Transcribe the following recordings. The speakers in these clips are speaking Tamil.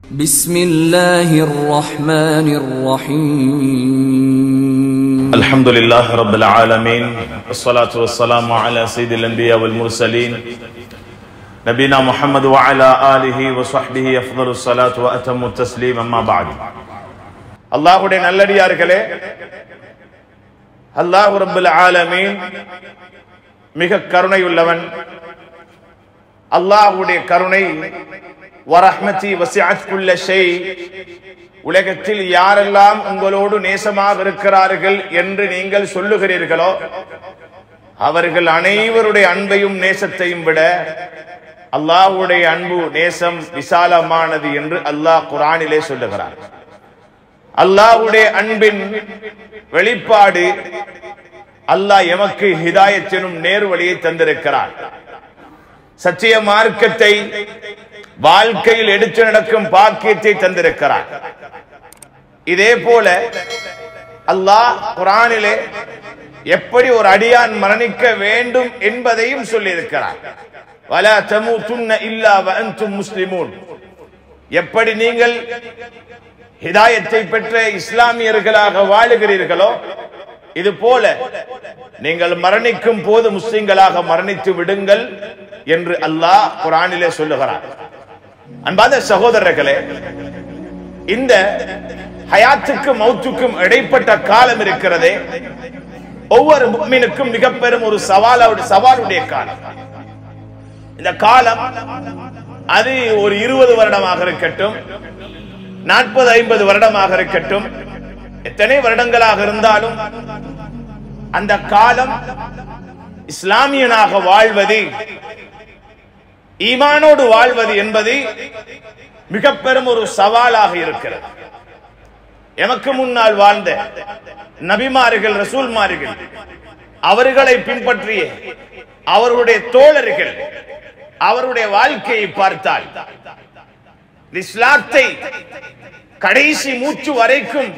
بسم الله الرحمن الرحيم الحمد لله رب العالمين والصلاة والسلام على سيد الأنبياء والمرسلين نبينا محمد وعلى آله وصحبه أفضل الصلاة وأتم التسليم أما بعد அல்லாஹுடைய நல்லடியார்களே அல்லாஹு ரப்பல் ஆலமீன் மிக கருணையுள்ளவன் அல்லாஹுடைய கருணை வரஹ்மதி வசிஅத் குல்ல ஷை உலகத்தில் யாரெல்லாம் உங்களோடு நேசமாக இருக்கிறார்கள் என்று நீங்கள் சொல்லுகிறீர்களோ அவர்கள் அனைவருடைய அன்பையும் நேசத்தையும் விட அல்லாஹ்வுடைய அன்பு நேசம் விசாலமானது என்று அல்லாஹ் குரானிலே சொல்லுகிறார் அல்லாஹ்வுடைய அன்பின் வெளிப்பாடு அல்லாஹ் எமக்கு ஹிதாயத்தினும் நேர்வழியை தந்திருக்கிறார் சத்திய மார்க்கத்தை வாழ்க்கையில் எடுத்து நடக்கும் பாக்கியத்தை தந்திருக்கிறார் இதே போல அல்லாஹ் குரானிலே எப்படி ஒரு அடியான் மரணிக்க வேண்டும் என்பதையும் சொல்லியிருக்கிறார் வல தமுதுன்ன இல்லா வஅன்தும் முஸ்லிமூன் எப்படி நீங்கள் ஹிதாயத்தை பெற்ற இஸ்லாமியர்களாக வாழுகிறீர்களோ இது போல நீங்கள் மரணிக்கும் போது முஸ்லிம்களாக மரணித்து விடுங்கள் என்று அல்லாஹ் குரானிலே சொல்லுகிறார் அன்பாத சகோதரர்களே இந்த ஹயாத்துக்கும் மௌத்துக்கும் இடைப்பட்ட காலம் இருக்கிறதே ஒவ்வொரு முக்மினுக்கும் மிக பெரும் ஒரு சவாலோட சவாலுடைய காலம் இந்த காலம் அது ஒரு இருபது வருடமாக இருக்கட்டும் நாற்பது ஐம்பது வருடமாக இருக்கட்டும் எத்தனை வருடங்களாக இருந்தாலும் அந்த காலம் இஸ்லாமியனாக வாழ்வது ஈமானோடு வாழ்வது என்பது மிக பெரும் ஒரு சவாலாக இருக்கிறது எமக்கு முன்னால் வாழ்ந்த நபிமார்கள் ரசூல்மார்கள் அவர்களை பின்பற்றிய அவர்களுடைய தோழர்கள் அவருடைய வாழ்க்கையை பார்த்தால் இஸ்லாத்தை கடைசி மூச்சு வரைக்கும்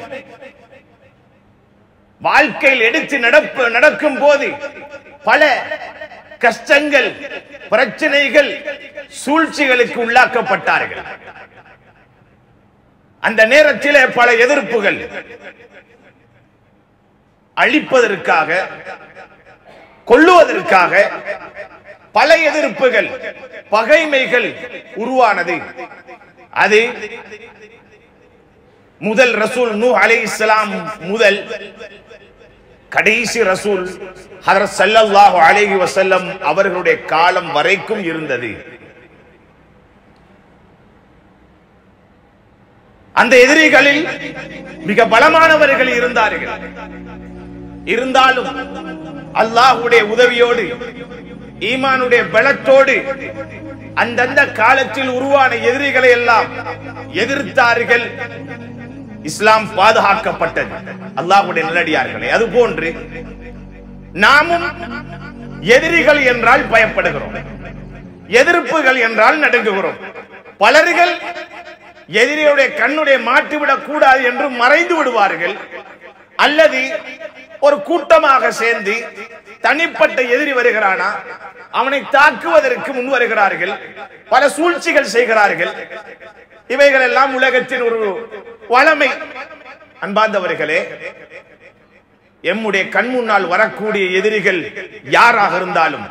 வாழ்க்கையில் எடுத்து நடப்பு நடக்கும் போது பல கஷ்டங்கள் பிரச்சனைகள் சூழ்ச்சிகளுக்கு உள்ளாக்கப்பட்டார்கள் அந்த நேரத்தில் பல எதிர்ப்புகள் அழிப்பதற்காக கொல்லுவதற்காக பல எதிர்ப்புகள் பகைமைகள் உருவானது அது முதல் ரசூல் நூ அலை இஸ்லாம் முதல் கடைசி ரசூல் ஹதரத் ஸல்லல்லாஹு அலைஹி வஸல்லம் அவர்களுடைய காலம் வரைக்கும் இருந்தது அந்த எதிரிகளில் மிக பலமானவர்கள் இருந்தார்கள் இருந்தாலும் அல்லாஹ்வுடைய உதவியோடு ஈமானுடைய பலத்தோடு அந்தந்த காலத்தில் உருவான எதிரிகளை எல்லாம் எதிர்த்தார்கள் இஸ்லாம் பாதுகாக்கப்பட்டது அல்லாஹ்வுடைய நல்லடியார்களே அது போன்று நாமும் எதிரிகள் என்றால் பயப்படுகிறோம் எதிர்ப்புகள் என்றால் நடுங்குகிறோம் பலர்கள் எதிரியுடைய கண்ணுடைய மாட்டிவிடக் கூடாது என்று மறைந்து விடுவார்கள் அல்லது ஒரு கூட்டமாக சேர்ந்து தனிப்பட்ட எதிரி வருகிறானா அவனை தாக்குவதற்கு முன் வருகிறார்கள் பல சூழ்ச்சிகள் செய்கிறார்கள் இவைகள் எல்லாம் உலகத்தின் ஒரு வளமை அன்பார்ந்தவர்களே எம்முடைய கண் முன்னால் வரக்கூடிய எதிரிகள் யாராக இருந்தாலும்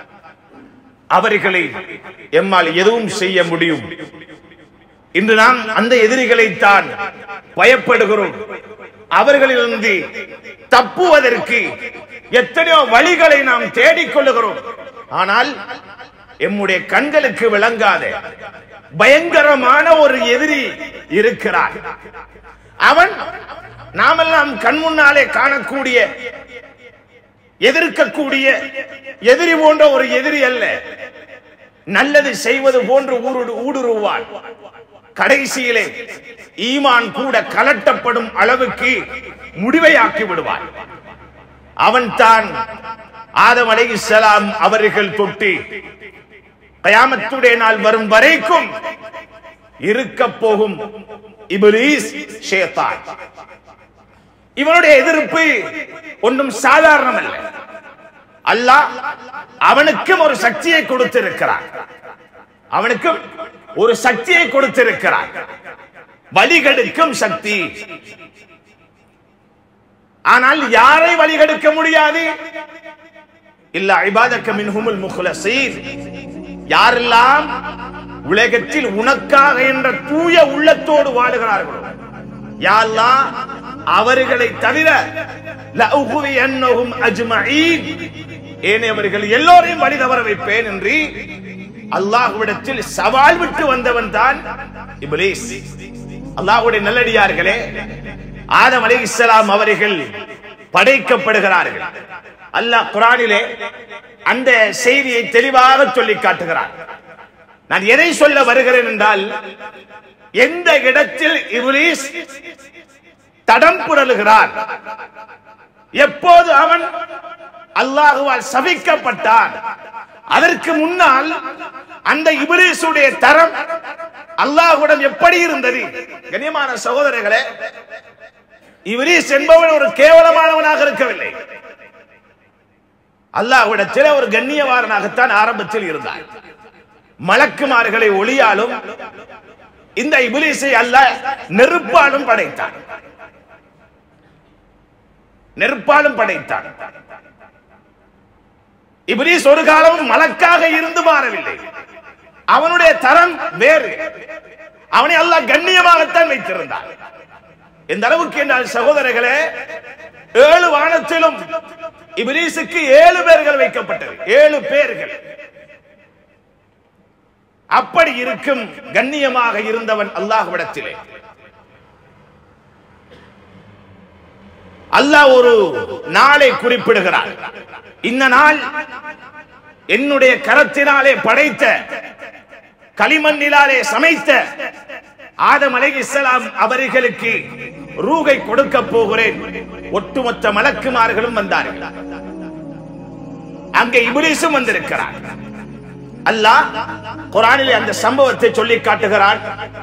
அவர்களை எம்மால் எதுவும் செய்ய முடியும் இன்று நாம் அந்த எதிரிகளை தான் பயப்படுகிறோம் அவர்களிலிருந்து தப்புவதற்கு எத்தனையோ வழிகளை நாம் தேடிக்கொள்ளுகிறோம் ஆனால் எம்முடைய கண்களுக்கு விளங்காத பயங்கரமான ஒரு எதிரி இருக்கிறார் அவன் நாமெல்லாம் கண் முன்னாலே காணக்கூடிய எதிர்க்கக்கூடிய எதிரி போன்ற ஒரு எதிரி அல்ல நல்லது செய்வது போன்று ஊடுருவான் கடைசியிலே ஈமான் கூட கலட்டப்படும் அளவுக்கு முடிவையாக்கி விடுவான் அவன் தான் ஆதம் அலைஹிஸ்ஸலாம் அவர்கள் தொட்டு கயாமத்துடைய நாள் வரும் வரைக்கும் இருக்க போகும் இப்லீஸ் ஷேத்தான் இவனுடைய எதிர்ப்பு ஒன்றும் சாதாரணமல்ல அல்லாஹ் அவனுக்கும் ஒரு சக்தியை கொடுத்திருக்கிறார் அவனுக்கும் ஒரு சக்தியை கொடுத்திருக்கிறார் வழிகெடுக்கும் சக்தி ஆனால் யாரை வழிகெடுக்க முடியாது இல்ல இபாதக்க மின்ஹுமுல் முஹ்லசீன் யாரெல்லாம் உலகத்தில் உனக்காக என்ற தூய உள்ளத்தோடு வாழுகிறார்களோ யாரெல்லாம் அவர்களை தவிர லஅகுவியன்னஹும் அஜ்மஈன் ஏனையவர்கள் எல்லோரையும் வழி தவற வைப்பேன் என்று அல்லாஹ்விடத்தில் சவால் விட்டு வந்தவன் தான் இப்லீஸ் அல்லாஹ்வுடைய நல்லடியார்களே ஆதம் அலைஹிஸ்ஸலாம் அவர்கள் படைக்கப்படுகிறார்கள் அல்லாஹ் குரானிலே அந்த செய்தியை தெளிவாக சொல்லி காட்டுகிறார் நான் எதை சொல்ல வருகிறேன் என்றால் எந்த இடத்தில் இப்லீஸ் தடம் புரளுகிறான் எப்போது அவன் அல்லாஹுவால் சபிக்கப்பட்டான் அதற்கு முன்னால் அந்த இபிலிசுடைய தரம் அல்லாஹுடன் எப்படி இருந்தது கண்ணியமான சகோதரர்களே இபிலிஸ் என்பவன் ஒரு கேவலமானவனாக இருக்கவில்லை அல்லாஹ்விடத்தில் ஒரு கண்ணியவாரனாகத்தான் ஆரம்பத்தில் இருந்தார் மலக்குமார்களை ஒளியாலும் இந்த இபிலிசை அல்லாஹ் நெருப்பாலும் படைத்தான் நெருப்பாலும் படைத்தான் இப்ரீஸ் ஒரு காலமும் மலக்காக இருந்து மாறவில்லை அவனுடைய தரம் வேறு அவனை அல்லாஹ் கண்ணியமாகத்தான் வைத்திருந்தான் இந்த அளவுக்கு என்றால் சகோதரர்களே ஏழு வானத்திலும் இப்ரீஸுக்கு ஏழு பேர்கள் வைக்கப்பட்டது ஏழு பேர்கள் அப்படி இருக்கும் கண்ணியமாக இருந்தவன் அல்லாஹ்விடத்திலே அல்லாஹ் ஒரு நாளை குறிப்பிடுகிறார் இந்த நாள் என்னுடைய கரத்தினாலே படைத்த களிமண்ணிலாலே சமைத்த ஆதம் அலைஹிஸ்ஸலாம் அவர்களுக்கு ரூகை கொடுக்க போகிறேன் ஒட்டுமொத்த மலக்குமார்களும் வந்தார்கள் அங்கே இபிலிசும் வந்திருக்கிறார் அல்லாஹ் குரானிலே அந்த சம்பவத்தை சொல்லி காட்டுகிறான்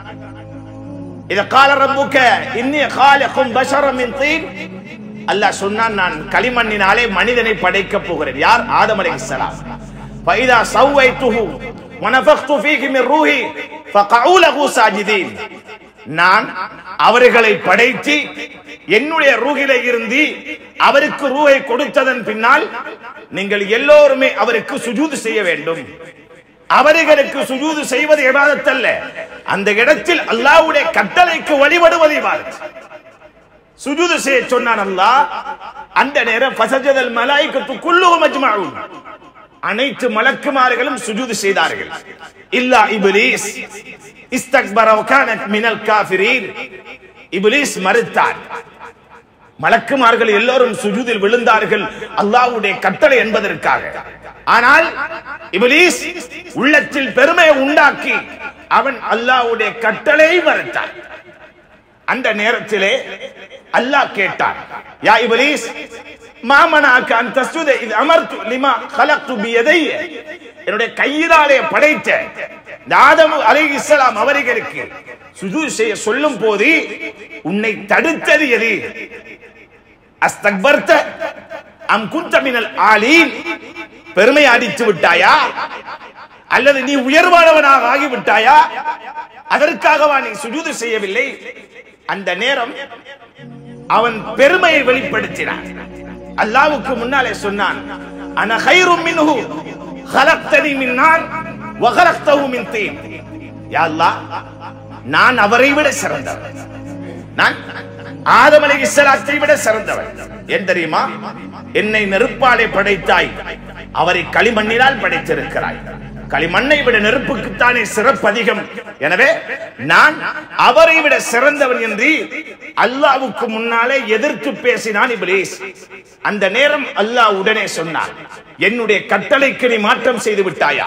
இத கால ரப்புக்க இன்னிய காலக்கும் பஷரம் மின் தீன் அல்லாஹ் சொன்னான் நான் களிமண்ணினாலே மனிதனை படைக்க போகிறேன் யார் ஆதம் அலைஹிஸ்ஸலாம் ஃபைதா சவ்வைத்துஹு வனஃபக்து ஃபீஹி மின் ரூஹி ஃபகஉ லஹு சாஜிதீன் நான் அவர்களை படைத்து என்னுடைய ரூகிலே இருந்து அவருக்கு ரூஹை கொடுத்ததன் பின்னால் நீங்கள் எல்லோருமே அவருக்கு சுஜூது செய்ய வேண்டும் அவர்களுக்கு சுஜூது செய்வது இபாதத் அல்ல அந்த இடத்தில் அல்லாஹ்வுடைய கட்டளைக்கு வழிபடுவது இபாதத் சுஜூது செய்ய சொன்னான் அல்லாஹ் அந்த நேரம் ஃபசஜதல் மலாயிகத்து குல்லுஹும் அஜ்மஊன் அனைத்து மலக்குமார்களும் சுஜூது செய்தார்கள் இல்லா இப்லீஸ் இஸ்தக்பர வகானத் மினல் காஃபிரீன் இப்லீஸ் மறுத்தார் மலக்குமார்கள் எல்லோரும் சுஜூதில் விழுந்தார்கள் அல்லாஹ்வுடைய கட்டளை என்பதற்காக ஆனால் இப்லீஸ் உள்ளத்தில் பெருமையை உண்டாக்கி அவன் அல்லாஹ்வுடைய கட்டளையை மறுத்தான் அந்த நேரத்திலே அல்லாஹ் கேட்டான் யா இப்லீஸ் மாமனாக்க அந்த தஸ்ஜுத இது அமர்த்து லிமா கலக்து பியதைய என்னுடைய கையினாலே படைத்த இந்த ஆதம் அலைஹிஸ்ஸலாம் அவர்களுக்கு சுஜூத் செய்ய சொல்லும் போது உன்னை தடுத்தது எது அஸ்தக்பர்த அம் குந்த மினல் ஆலீன் பெருமை அடித்து விட்டாயா அல்லது நீ உயர்வானவனாக ஆகிவிட்டாயா அதற்காகவா நீ சுஜூது செய்யவில்லை அந்த நேரம் அவன் பெருமையை வெளிப்படுத்தினான் அல்லாவுக்கு முன்னாலே சொன்னான் அன ஹைரும் மின்ஹு خلقتني من نار وخلقته من طين யா அல்லாஹ் நான் அவரை விட சிறந்தவன் நான் ஆதம் அலைஹிஸ்ஸலாத்தை விட சிறந்தவன் ஏன் தெரியுமா என்னை நெருப்பாலே படைத்தாய் அவரை களிமண்ணினால் படைத்திருக்கிறாய் களிமண்ணை விட நெருப்புக்குத்தானே சிறப்பு அதிகம் எனவே நான் அவரை விட சிறந்தவன் என்று அல்லாவுக்கு முன்னாலே எதிர்த்து பேசினான் இப்லீஸ் அந்த நேரம் அல்லாஹ் உடனே சொன்னான் என்னுடைய கட்டளைக்கு நீ மாற்றம் செய்து விட்டாயா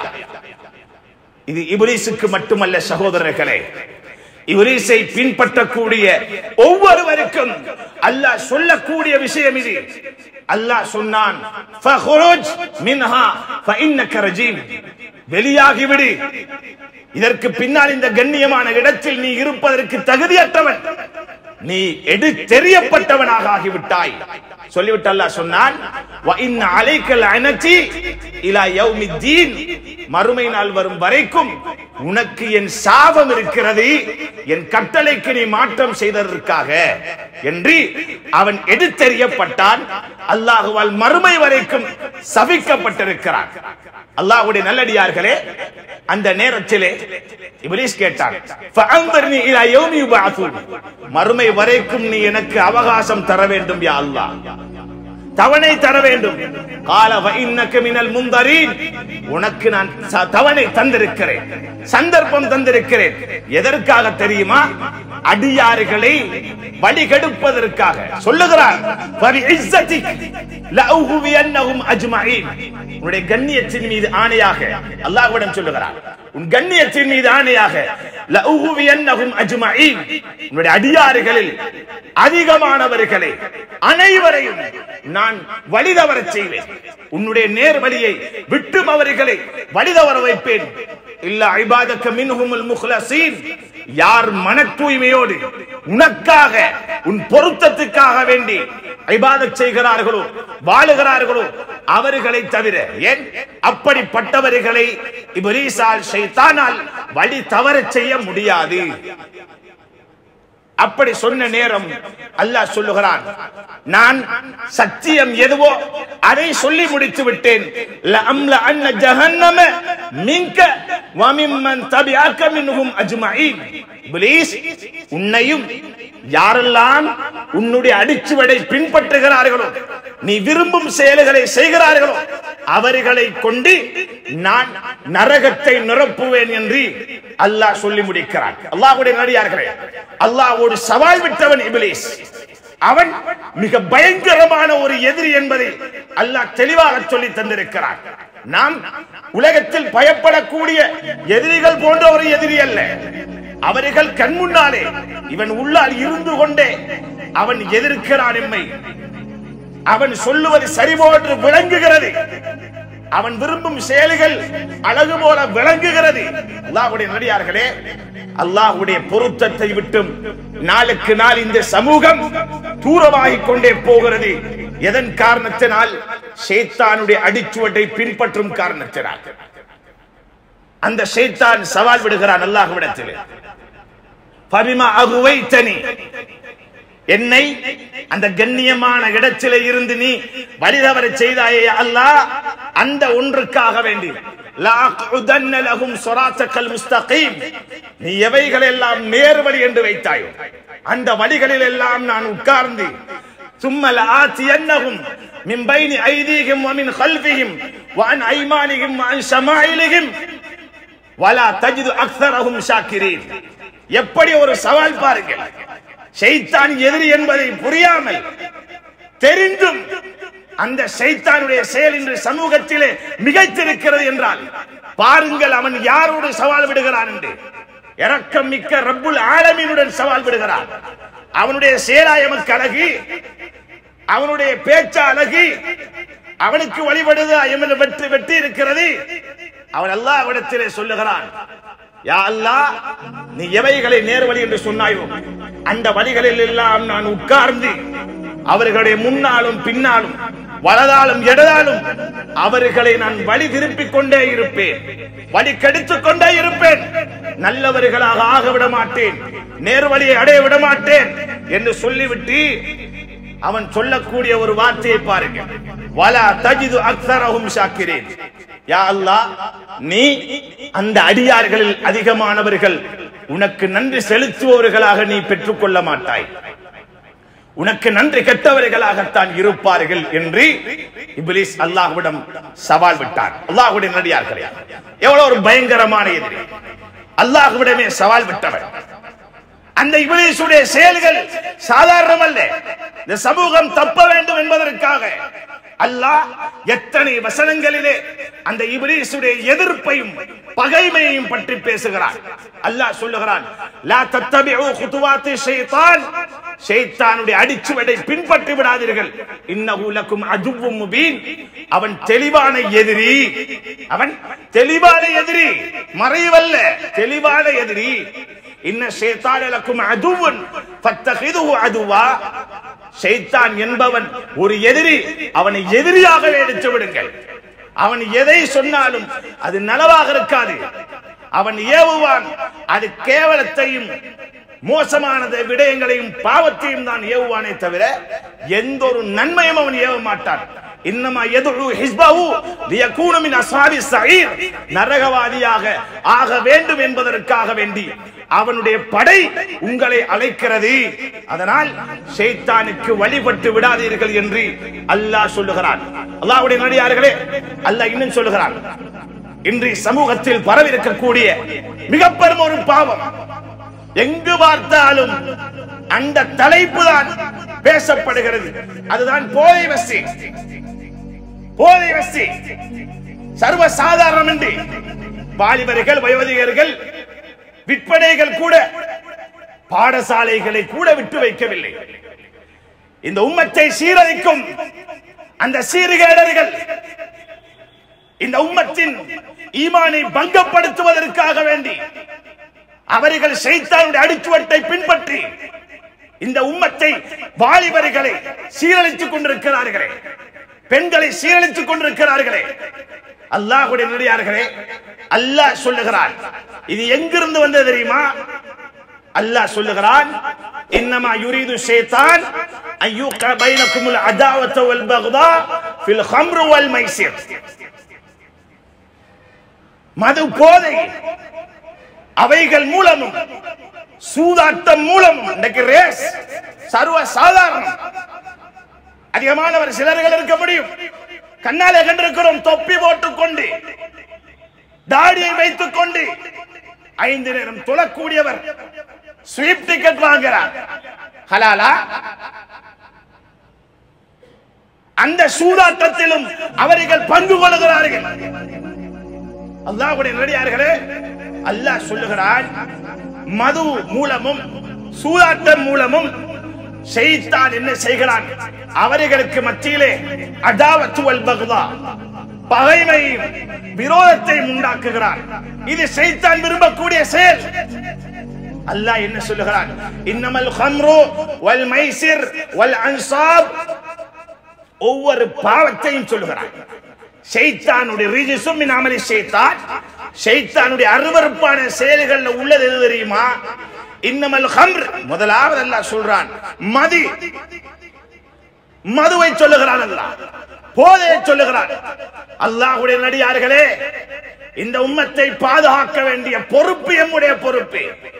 இது இப்லீஸுக்கு மட்டுமல்ல சகோதரர்களே இவரீசை பின்பற்றக்கூடிய ஒவ்வொருவருக்கும் அல்லாஹ் சொல்லக்கூடிய விஷயம் இது அல்லாஹ் சொன்னான் ஃபஹ்ருஜ் மின்ஹா ஃபஇன்னக ரஜீம் வெளியாகிவிடு இதற்கு பின்னால் இந்த கண்ணியமான இடத்தில் நீ இருப்பதற்கு தகுதியற்றவன் நீ எடுத்தெறியப்பட்டவனாக ஆகிவிட்டாய் சொல்லிவிட்டு அல்லாஹ் சொன்னான் "வ இன்ன அலைக்கல் அனதி இலா யௌமித்தீன்." மறுமை நாள் வரும் வரைக்கும் உனக்கு என் சாபம் இருக்கிறது என் கட்டளைக்கு நீ மாற்றம் செய்ததற்காக என்று அவன் எடுத்தெறியப்பட்டான் அல்லாஹுவால் மறுமை வரைக்கும் சபிக்கப்பட்டிருக்கிறான் அல்லாஹ்வுடைய நல்லடியார்களே அந்த நேரத்திலே இப்லீஸ் கேட்டான் "ஃபஅன்தர்னி இலா யௌமி யுபஅஸூன்." மறுமை வரைக்கும் நீ எனக்கு அவகாசம் தர வேண்டும் யா அல்லாஹ் தவணை தர வேண்டும் கால இன்னக்க மினல் முந்தரீன் உனக்கு நான் ச- தவணை தந்திருக்கிறேன் சந்தர்ப்பம் தந்திருக்கிறேன் எதற்காக தெரியுமா அடியாறுகளை வழிகெடுப்பதற்காக சொல்லுகிறார் "ஃபபிஇஸ்ஸத்திக் லஅுஹுவியன்னஹும் அஜ்மஈன்." உன்னுடைய கண்ணியத்தின் மீது ஆணையாக அல்லாஹ்விடம் சொல்லுகிறார் உன் கண்ணியத்தின் மீது ஆணையாக லஅுஹுவியன்னஹும் அஜ்மஈன். உன்னுடைய அடியாறுகளில் அதிகமானவர்களை அனைவரையும் நான் வழிதவரச் செய்வேன் உன்னுடைய நேர் வழியை விட்டும் அவர்களை வழிதவர வைப்பேன் இல்ல ஐபாதக்க மின்ஹுமுல் முஹ்லசீன் யார் மன தூய்மையோடு உனக்காக உன் பொருத்தத்துக்காக வேண்டி ஐபாதத் செய்கிறார்களோ வாழுகிறார்களோ அவர்களை தவிர ஏன் அப்படிப்பட்டவர்களை இப்லீஸால் ஷைத்தானால் வழி தவறச் செய்ய முடியாது அப்படி சொன்ன நேரம் அல்லாஹ் சொல்லுகிறான் நான் சத்தியம் எதுவோ அதை சொல்லி முடித்து விட்டேன் லஅம்ல அன்ன ஜஹன்னம மின்க வமிம்மன் தபிஅக மின்ஹும் அஜ்மஈன் இப்லீஸ் உன்னையும் யாரெல்லாம் உன்னுடைய அடிச்சுவடை பின்பற்றுகிறார்களோ நீ விரும்பும் செயல்களை செய்கிறார்களோ அவர்களை கொண்டு நான் நரகத்தை நிரப்புவேன் என்று அல்லாஹ் சொல்லி முடிக்கிறான் அல்லாஹ்வுடைய நடிகார்களே அல்லாஹ்வோடு சவால் விட்டவன் இப்லீஸ் அவன் மிக பயங்கரமான ஒரு எதிரி என்பதை அல்லாஹ் தெளிவாக சொல்லி தந்திருக்கிறான் நாம் உலகத்தில் பயப்படக்கூடிய எதிரிகள் போன்ற ஒரு எதிரி அல்ல அவர்கள் கண் முன்னாலே இவன் உள்ளால் இருந்து கொண்டே அவன் எதிர்க்கிறான் எம்மை அவன் சொல்லுவது சரி போன்று விளங்குகிறது அவன் விரும்பும் செயல்கள் அழகு போல விளங்குகிறது அல்லாஹ்வுடைய நடிகார்களே அல்லாஹ்வுடைய பொருத்தத்தை விட்டும் நாளுக்கு நாள் இந்த சமூகம் தூரமாகிக் கொண்டே போகிறது எதன் காரணத்தினால் ஷேத்தானுடைய அடிச்சுவட்டை பின்பற்றும் காரணத்தினால் அந்த ஷேத்தான் சவால் விடுகிறான் அல்லாஹ்விடத்தில் பரிமா அகுவைத்தனி என்னை அந்த கண்ணியமான இடத்திலே இருந்து நீ வழிதவர செய்தாயே அல்லாஹ் அந்த ஒன்றுக்காக வேண்டி லஅக்உதன்ன லஹும் ஸிராத்தக்கல் முஸ்தகீம் நீ எவைகள் எல்லாம் நேர்வழி என்று வைத்தாயோ அந்த வழிகளில் எல்லாம் நான் உட்கார்ந்து ثم لآتينهم من بين أيديهم ومن خلفهم وعن أيمانهم وعن شمائلهم ولا تجد أكثرهم شاكرين எப்படி ஒரு சவால் பாருங்கள் ஷைத்தான் எதிரி என்பதை புரியாமல் தெரிந்தும் அந்த ஷைத்தானுடைய செயல் இன்று சமூகத்திலே மிகைத்திருக்கிறது என்றால் பாருங்கள் அவன் யாரோடு சவால் விடுகிறான் என்று இரக்கம் மிக்க ரப்புல் ஆலமீனுடன் சவால் விடுகிறான் அவனுடைய செயலாய் எமக்கு அழகு அவனுடைய பேச்ச அழகு அவனுக்கு வழிபடுது எமது வெற்றி வெற்றி இருக்கிறது அவன் அல்லாஹ்விடத்திலே சொல்லுகிறான் யா அல்லாஹ் நீ எவைகளை நேர்வழி என்று சொன்னாயோ அந்த வழிகளில் எல்லாம் நான் உட்கார்ந்து அவர்களுடைய முன்னாலும் பின்னாலும் வலதாலும் இடதாலும் அவர்களை நான் வழி திருப்பிக் கொண்டே இருப்பேன் வழி கெடுத்துக் கொண்டே இருப்பேன் நல்லவர்களாக ஆக விட மாட்டேன் நேர்வழியை அடைய விட மாட்டேன் என்று சொல்லிவிட்டு அவன் சொல்லக்கூடிய ஒரு வார்த்தையை பாருங்க வலா தஜிது அக்ஸரஹும் ஷாக்கிரீன் யா அல்லாஹ் நீ அந்த அடியார்களில் அதிகமானவர்கள் உனக்கு நன்றி செலுத்துபவர்களாக நீ பெற்றுக்கொள்ள மாட்டாய் உனக்கு நன்றி கெட்டவர்களாகத்தான் இருப்பார்கள் என்று இப்லீஸ் அல்லாஹ்விடம் சவால் விட்டார் அல்லாஹ்வுடைய நடிகார்களே எவ்வளவு ஒரு பயங்கரமான எதிரி அல்லாஹ்விடமே சவால் விட்டவர் அந்த இபிலிசுடைய செயல்கள் சாதாரணமல்ல இந்த சமூகம் தப்ப வேண்டும் என்பதற்காக அல்லாஹ் எத்தனை வசனங்களிலே அந்த இபிலிசுடைய எதிர்ப்பையும் பகைமையையும் பற்றி பேசுகிறான் அல்லாஹ் சொல்லுகிறான் லா தத்தபிஉ குதுவாத்தி ஷைத்தான் ஷைத்தானுடைய அடிச்சுவடை பின்பற்றி விடாதீர்கள் இன்னஹு லக்கும் அதுவும் முபீன் அவன் தெளிவான எதிரி அவன் தெளிவான எதிரி மறைவல்ல தெளிவான எதிரி இன்ன ஷைத்தான் லக்கும் அதுவன் ஃபத்தகிதுஹு அதுவா ஷைத்தான் என்பவன் ஒரு எதிரி அவனை எதிரியாகவே எடுத்து விடுங்கள் அவன் எதை சொன்னாலும் அது நலவாக இருக்காது அவன் ஏவுவான் அது கேவலத்தையும் மோசமானது விடயங்களையும் பாவத்தையும் தான் ஏவுவானே தவிர எந்த ஒரு நன்மையும் அவன் ஏவ மாட்டான் இன்னமா எதுழு ஹிஸ்பஹு லியகூன மின் அஸ்ஹாபி ஸஈர் நரகவாதியாக ஆக வேண்டும் என்பதற்காக வேண்டி அவனுடைய படை உங்களை அழைக்கிறது அதனால் ஷைத்தானுக்கு வழிபட்டு விடாதீர்கள் என்று அல்லாஹ் சொல்லுகிறான் அல்லாஹ்வுடைய நடிகார்களே அல்லாஹ் இன்னும் சொல்லுகிறான் இன்று சமூகத்தில் பரவி இருக்கக்கூடிய மிக பெரும் ஒரு பாவம் எங்கு பார்த்தாலும் அந்த தலைப்பு தான் பேசப்படுகிறது அதுதான் போதை வசி போதை வசி சர்வ சாதாரணம் என்று வாலிபர்கள் வயோதிகர்கள் விற்பனைகள் கூட பாடசாலைகளை கூட விட்டு வைக்கவில்லை இந்த உம்மத்தை சீரழிக்கும் அந்த சீர்கேடர்கள் இந்த உம்மத்தின் ஈமானை பங்கப்படுத்துவதற்காக வேண்டி அவர்கள் சைத்தானுடைய அடிச்சுவட்டை பின்பற்றி இந்த உம்மத்தை வாலிபர்களை சீரழித்துக் கொண்டிருக்கிறார்களே பெண்களை சீரழித்துக் கொண்டிருக்கிறார்களே அல்லாஹுடைய நடிகார்களே அல்லாஹ் சொல்லுகிறான் இது எங்கிருந்து வந்தது தெரியுமா அல்லாஹ் சொல்லுகிறான் இன்னமா யுரீது ஷைத்தான் அய்யூக பைனக்குமுல் அதாவத வல் பக்தா ஃபில் ஹம்ரு வல் மைசிர் மது போதை அவைகள் மூலமும் சூதாட்டம் மூலமும் இன்றைக்கு ரேஸ் சர்வ சாதாரணம் அதிகமானவர் சிலர்கள் இருக்க முடியும் கண்ணாலே கண்டிருக்கிறோம் தொப்பி போட்டுக் கொண்டு தாடியை வைத்துக் கொண்டு ஐந்து நேரம் தொழக்கூடியவர் ஸ்வீப் டிக்கெட் வாங்குறார் ஹலாலா அந்த சூதாட்டத்திலும் அவர்கள் பங்கு கொள்கிறார்கள் அல்லாஹ்வுடைய நடிகார்களே அல்லாஹ் சொல்லுகிறான் மது மூலமும் சூதாட்டம் மூலமும் ஷைத்தான் என்ன செய்கிறான் அவர்களுக்கு மத்தியிலே அதாவத்துவல் பகுதா பகைமையும் விரோதத்தையும் உண்டாக்குகிறான் இது ஷைத்தான் விரும்பக்கூடிய செயல் அல்லாஹ் என்ன சொல்லுகிறான் இன்னமல் ஹம்ரு வல் மைசிர் வல் அன்சாப் ஒவ்வொரு பாவத்தையும் சொல்லுகிறான் ஷைத்தானுடைய ரிஜிசும் மின் அமலி ஷைத்தான் ஷைத்தானுடைய அருவருப்பான செயல்கள்ல உள்ளது எது தெரியுமா இன்னமல் ஹம்ர் முதலாவது அல்லாஹ் சொல்றான் மதி மதுவை சொல்லுகிறான் அல்லாஹ் போதையை சொல்லுகிறான் அல்லாஹ்வுடைய நடிகார்களே இந்த உம்மத்தை பாதுகாக்க வேண்டிய பொறுப்பு எம்முடைய பொறுப்பு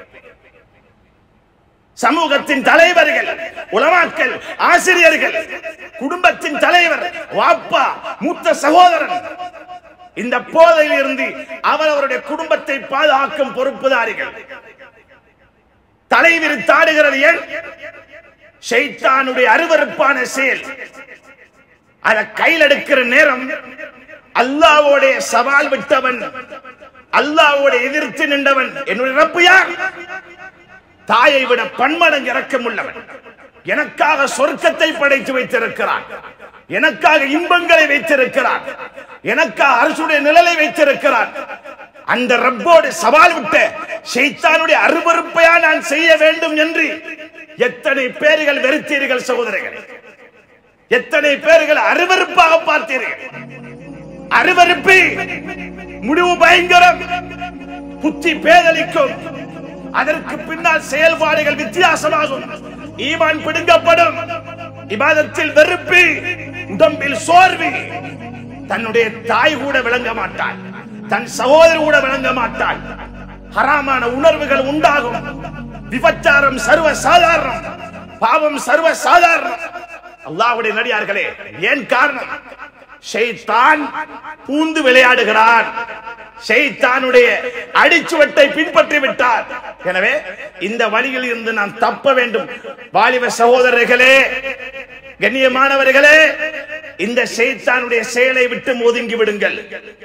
சமூகத்தின் தலைவர்கள் உலமாக்கள் ஆசிரியர்கள் குடும்பத்தின் தலைவர் வாப்பா மூத்த சகோதரன் இந்த போதையில் இருந்து அவர் அவருடைய குடும்பத்தை பாதுகாக்கும் பொறுப்புதாரிகள் தலைவிரித்தாடுகிறது ஏன் ஷைத்தானுடைய அருவருப்பான செயல் அதை கையில் எடுக்கிற நேரம் அல்லாவோடைய சவால் விட்டவன் அல்லாவோட எதிர்த்து நின்றவன் என்னுடைய ரப்பு யார் தாயை விட பன்மடங்கு இரக்கம் உள்ளவன் எனக்காக சொர்க்கத்தை படைத்து வைத்திருக்கிறான் எனக்காக இன்பங்களை வைத்திருக்கிறான் எனக்காக அரசுடைய நிழலை வைத்திருக்கிறான் அந்த ரப்போடு சவால் விட்ட ஷைத்தானுடைய அருவருப்பையா நான் செய்ய வேண்டும் என்று எத்தனை பேர்கள் வெறுத்தீர்கள் சகோதரர்களே எத்தனை பேர்கள் அருவருப்பாக பார்த்தீர்கள் அருவருப்பு முடிவு பயங்கரம் புத்தி பேதலிக்கும் அதற்கு பின்னால் செயல்பாடுகள் வித்தியாசமாகும் ஈமான் பிடுங்கப்படும் இபாதத்தில் வெறுப்பு உடம்பில் சோர்வு தன்னுடைய தாய் கூட விளங்க மாட்டாள் தன் சகோதரி கூட விளங்க மாட்டாள் ஹராமான உணர்வுகள் உண்டாகும் விபச்சாரம் சர்வ சாதாரணம் பாவம் சர்வ சாதாரணம் அல்லாஹ்வுடைய நடிகார்களே ஏன் காரணம் ஷைத்தான் பூந்து விளையாடுகிறான் ஷைத்தானுடைய அடிச்சுவட்டை பின்பற்றி விட்டார் எனவே இந்த வழியில் இருந்து நாம் தப்ப வேண்டும் வாலிப சகோதரர்களே கண்ணியமானவர்களே இந்த ஷைத்தானுடைய செயலை விட்டு ஒதுங்கி விடுங்கள்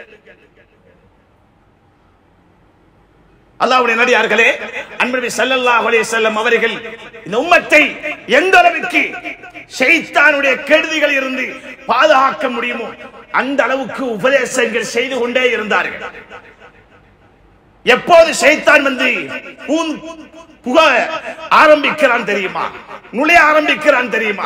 அல்லாஹ்வுடைய நடிகார்களே அன்பு ஸல்லல்லாஹு அலைஹி வஸல்லம் அவர்கள் இந்த உம்மத்தை எந்த அளவுக்கு ஷைத்தானுடைய கெடுதிகள் இருந்து பாதுகாக்க முடியுமோ அந்த அளவுக்கு உபதேசங்கள் செய்து கொண்டே இருந்தார்கள் எப்போது ஷைத்தான் வந்து பூந் புக ஆரம்பிக்கிறான் தெரியுமா நுழைய ஆரம்பிக்கிறான் தெரியுமா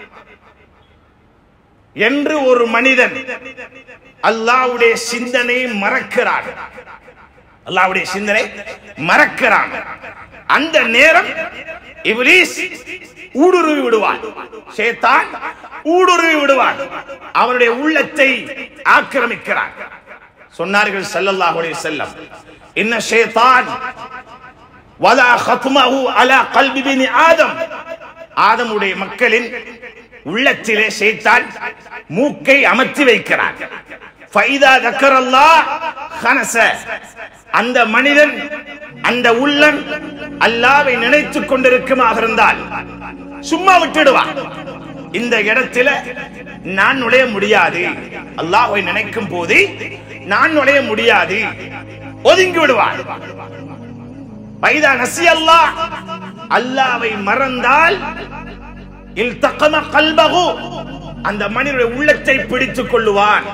என்று ஒரு மனிதன் அல்லாஹ்வுடைய சிந்தனை மறக்கிறான் அல்லாஹ்வுடைய சிந்தனை மறக்கிறான் அந்த நேரம் இப்லீஸ் ஊடுருவி விடுவான் ஷேத்தான் ஊடுருவி விடுவான் அவனுடைய உள்ளத்தை ஆக்கிரமிக்கிறான் சொன்னார்கள் ஸல்லல்லாஹு அலைஹி வஸல்லம் இன்ன ஷைத்தான் வலா ஹத்மஹு அலா கல்பி பினி ஆதம் ஆதமுடைய மக்களின் உள்ளத்திலே ஷைத்தான் மூக்கை அமர்த்தி வைக்கிறான் ஃபைதா தக்கரல்லாஹ் ஹனஸ அந்த மனிதன் அந்த உள்ளம் அல்லாவை நினைத்துக் கொண்டிருக்குமாக இருந்தால் சும்மா விட்டுடுவான் இந்த இடத்துல நான் நுழைய முடியாது அல்லாஹ்வை நினைக்கும் போது நான் நுழைய முடியாது ஒதுங்கி விடுவான் வைதா நசி அல்லாஹ் அல்லாவை மறந்தால் இல்தகம கல்பகு அந்த மனிதனுடைய உள்ளத்தை பிடித்துக் கொள்ளுவான்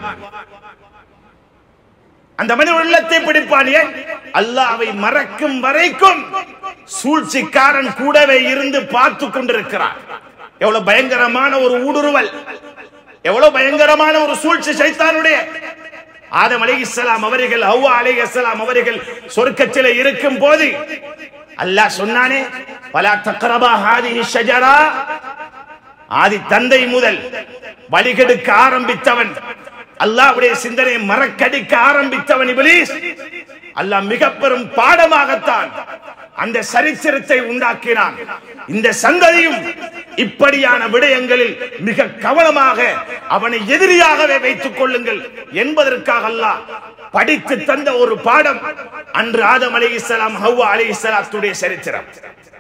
அந்த மனிதன் உள்ளத்தை பிடிப்பான் ஏன் அல்லாவை மறக்கும் வரைக்கும் சூழ்ச்சிக்காரன் கூடவே இருந்து பார்த்து கொண்டிருக்கிறான் எவ்வளவு பயங்கரமான ஒரு ஊடுருவல் எவ்வளவு பயங்கரமான ஒரு சூழ்ச்சி சைத்தானுடைய ஆதம் அலைஹிஸ்ஸலாம் அவர்கள் ஹவ்வா அலைஹிஸ்ஸலாம் அவர்கள் சொர்க்கத்திலே இருக்கும் போது அல்லாஹ் சொன்னானே பலா தக்ரபா ஹாதிஹி ஷஜரா ஆதி தந்தை முதல் வழிகெடுக்க ஆரம்பித்தவன் அல்லாஹ்வுடைய சிந்தனையை மறக்கடிக்க ஆரம்பித்தவன் இப்லீஸ் அல்லாஹ் மிக பெரும் பாடமாகத்தான் அந்த சரித்திரத்தை உண்டாக்கினான் இந்த சந்ததியும் இப்படியான விடயங்களில் மிக கவனமாக அவனை எதிரியாகவே வைத்துக் கொள்ளுங்கள் என்பதற்காக அல்லாஹ் படித்து தந்த ஒரு பாடம் அன்று ஆதம் அலைஹிஸ்ஸலாம் ஹவ்வா அலைஹிஸ்ஸலாத்துடைய சரித்திரம்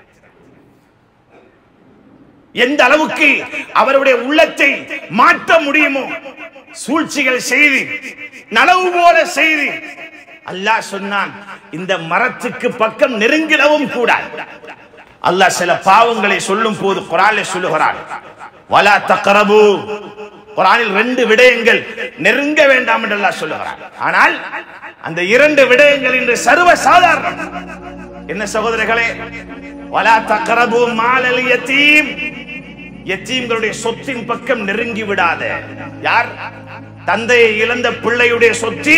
எந்த அளவுக்கு அவருடைய உள்ளத்தை மாற்ற முடியுமோ சூழ்ச்சிகள் செய்து நனவு போல செய்து அல்லாஹ் சொன்னான் இந்த மரத்துக்கு பக்கம் நெருங்கிடவும் கூடாது அல்லாஹ் சில பாவங்களை சொல்லும் போது குரானில் சொல்லுகிறான் வலா தக்கரபு குரானில் ரெண்டு விடயங்கள் நெருங்க வேண்டாம் என்று அல்லாஹ் சொல்லுகிறான் ஆனால் அந்த இரண்டு விடயங்கள் இன்று சர்வ சாதாரணம் என்ன சகோதரர்களே வலா தக்கரபு மாலல் யத்தீம் யத்தீம்களுடைய சொத்தின் பக்கம் நெருங்கி விடாத யார் தந்தையை இழந்த பிள்ளையுடைய சொத்தி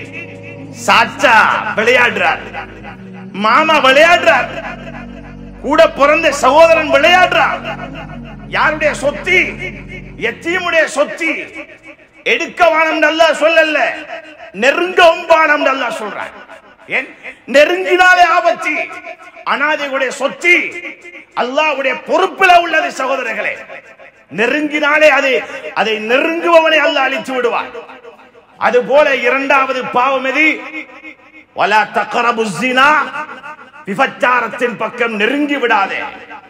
சாச்சா விளையாடுறார் மாமா விளையாடுறார் கூட பிறந்த சகோதரன் விளையாடுறார் யாருடைய சொத்தி எத்தீமுடைய சொத்தி எடுக்க வானம் நல்லா சொல்லல நெருங்கவும் வானம் நல்லா சொல்றான் ஏன் நெருங்கினாலே ஆபத்து அனாதைகளுடைய சொத்தி அல்லாஹ்வுடைய பொறுப்பில் உள்ளது சகோதரர்களே நெருங்கினாலே அது அதை நெருங்குபவனை அல்லாஹ் அழித்து விடுவான் அதுபோல இரண்டாவது பாவம் எது வலா தக்கரபு ஸினா விபச்சாரத்தின் பக்கம் நெருங்கி விடாதே